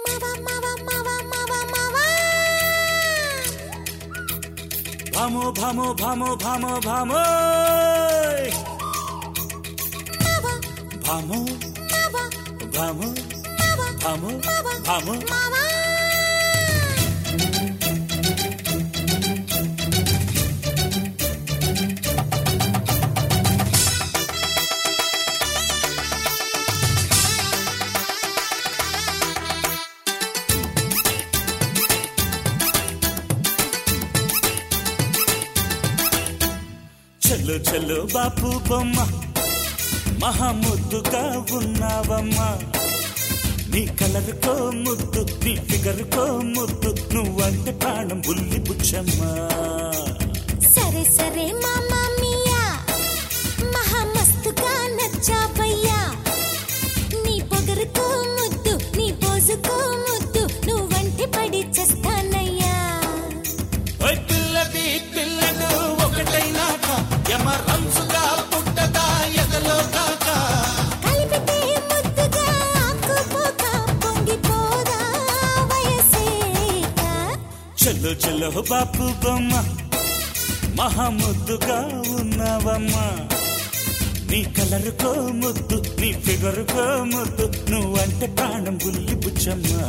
భామో భామో భామో భామో భామో భామో భామో భామో భామో చలో చలో బాపు బొమ్మ మహాముద్దుగా ఉన్నావమ్మా నీ కలర్ కో ముద్దు నీ ఫిగర్ కో ముద్దు నువ్వంటే ప్రాణం బుల్లి బుచ్చమ్మా సరే సరే మామా మియా మహా మస్తుగా నచ్చావయ్యా నీ పొగరుకో ముద్దు నీ పోజుకో ముద్దు నువ్వంటి పడి చేస్తానయ్యా ఓయ్ పిల్లది పిల్లడు ఒకటైనాక యమ రంసుగా పుట్టదా ఎదలో కాక కలిపితే ముద్దుగా ఆకుపోక పొంగిపోదా వయసేక చలో చలో బాపు బొమ్మ మహాముద్దుగా ఉన్నావమ్మా నీ కలర్ కో ముద్దు నీ ఫిగర్ కో ముద్దు నువ్వంటే ప్రాణం బుల్లి బుచ్చమ్మా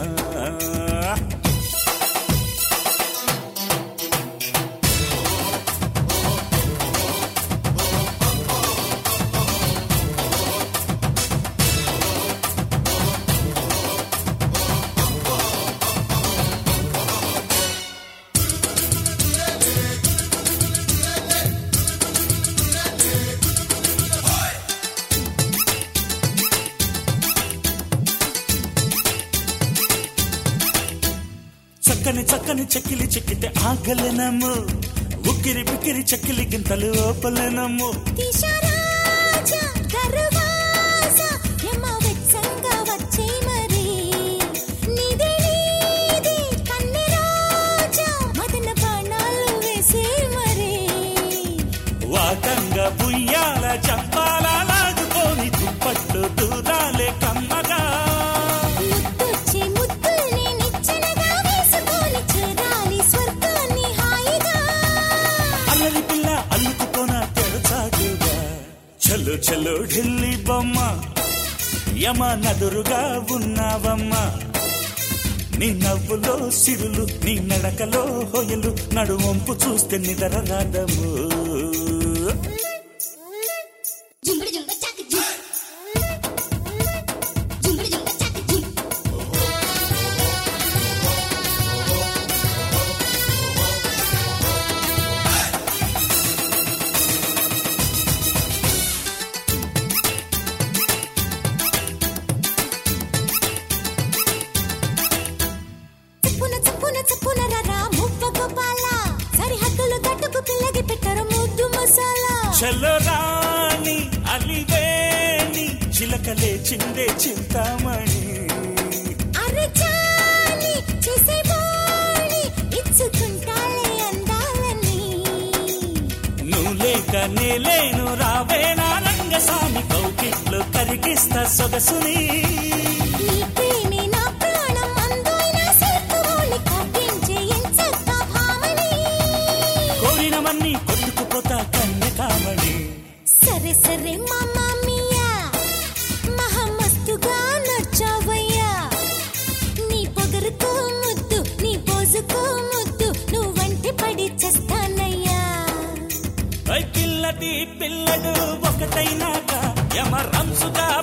చక్కని చక్కని చెక్కిలి చెక్కితే ఆగలేనమ్ము ఉక్కిరి పిక్కిరి చెక్కిలి గింతలు ఓపలేనమ్ము దిశరాజా దర్వాజా యమ వెచ్చంగా వచ్చే మరి నిదే నీదే కన్నె రాజా మదన బాణాలు వేసే మరి వాటంగా బుయ్యాల చంపాల లాగుకొని దుప్పట్లు దూరాలే కమ్మగా ముద్దొచ్చే ముద్దుల్ని నిచ్చెనగా వేసుకొని చేరాలి స్వర్గాన్ని హాయిగా అల్లరి పిల్ల అల్లుకుపోన తెరచాగుగా చలో చలో ఢిల్లీ బొమ్మ యమ నదురుగా ఉన్నావమ్మా నీ నవ్వులో సిరులు నీ నడకలో హొయలు నడువంపు చూస్తే నిదర రాదము జుంబడి జుంబ చాక జుం జుంబడి జుంబ చాక జుం చప్పున చప్పున చప్పున రరా ముప్ప గోపాల సరిహద్దులు తట్టుకు పిల్లగి పెట్టరు ముద్దు మసాలా చలో రాణి అలివేణి చిలకలే చిందే చింతామణి అరచాలి చేసే బోణి ఇచ్చుకుంటాలే అందాలని నువ్వు లేక నేలేను రావేనా రంగసాని కౌకిట్లో కరిగిస్తా సొగసుని నీ ప్రేమే నా ప్రాణం అందోయిన సేతువుని కవ్వించే ఎంచక్క భామని కోరినవన్నీ కొట్టుకుపోతా కన్య కామణి సరే సరే మామా మియా మహమస్తుగా నచ్చావయ్యా నీ పొగరుకో ముద్దు నీ పోజుకో ముద్దు నువ్వంటి పడి చేస్తానయ్యా ఐ పిల్లది పిల్లడు ఒకటైనాక యమ రంసుగా